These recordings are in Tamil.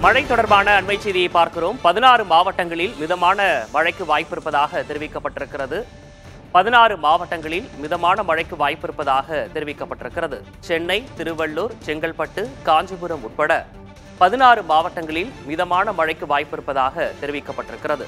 மழை தொடர்பான அண்மை செய்தியை பார்க்கிறோம் பதினாறு மாவட்டங்களில் மிதமான மழைக்கு வாய்ப்பிருப்பதாக தெரிவிக்கப்பட்டிருக்கிறது பதினாறு மாவட்டங்களில் மிதமான மழைக்கு வாய்ப்பிருப்பதாக தெரிவிக்கப்பட்டிருக்கிறது சென்னை திருவள்ளூர் செங்கல்பட்டு காஞ்சிபுரம் உட்பட பதினாறு மாவட்டங்களில் மிதமான மழைக்கு வாய்ப்பிருப்பதாக தெரிவிக்கப்பட்டிருக்கிறது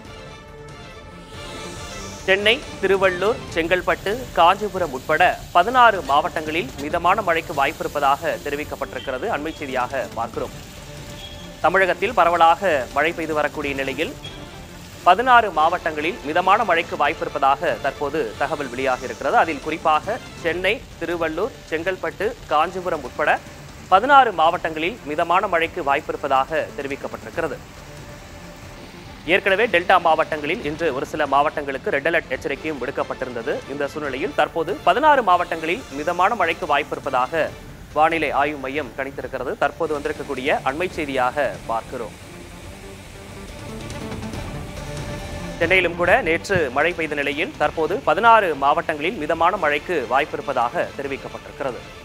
சென்னை திருவள்ளூர் செங்கல்பட்டு காஞ்சிபுரம் உட்பட பதினாறு மாவட்டங்களில் மிதமான மழைக்கு வாய்ப்பிருப்பதாக தெரிவிக்கப்பட்டிருக்கிறது அண்மை செய்தியாக பார்க்கிறோம் தமிழகத்தில் பரவலாக மழை பெய்து வரக்கூடிய நிலையில் பதினாறு மாவட்டங்களில் மிதமான மழைக்கு வாய்ப்பிருப்பதாக தற்போது தகவல் வெளியாக இருக்கிறது அதில் குறிப்பாக சென்னை திருவள்ளூர் செங்கல்பட்டு காஞ்சிபுரம் உட்பட பதினாறு மாவட்டங்களில் மிதமான மழைக்கு வாய்ப்பிருப்பதாக தெரிவிக்கப்பட்டிருக்கிறது ஏற்கனவே டெல்டா மாவட்டங்களில் இன்று ஒரு சில மாவட்டங்களுக்கு ரெட் அலர்ட் எச்சரிக்கையும் விடுக்கப்பட்டிருந்தது இந்த சூழ்நிலையில் தற்போது பதினாறு மாவட்டங்களில் மிதமான மழைக்கு வாய்ப்பிருப்பதாக வானிலை ஆய்வு மையம் கணித்திருக்கிறது தற்போது வந்திருக்கக்கூடிய அண்மை செய்தியாக பார்க்கிறோம் சென்னையிலும் கூட நேற்று மழை பெய்த நிலையில் தற்போது பதினாறு மாவட்டங்களில் மிதமான மழைக்கு வாய்ப்பிருப்பதாக தெரிவிக்கப்பட்டிருக்கிறது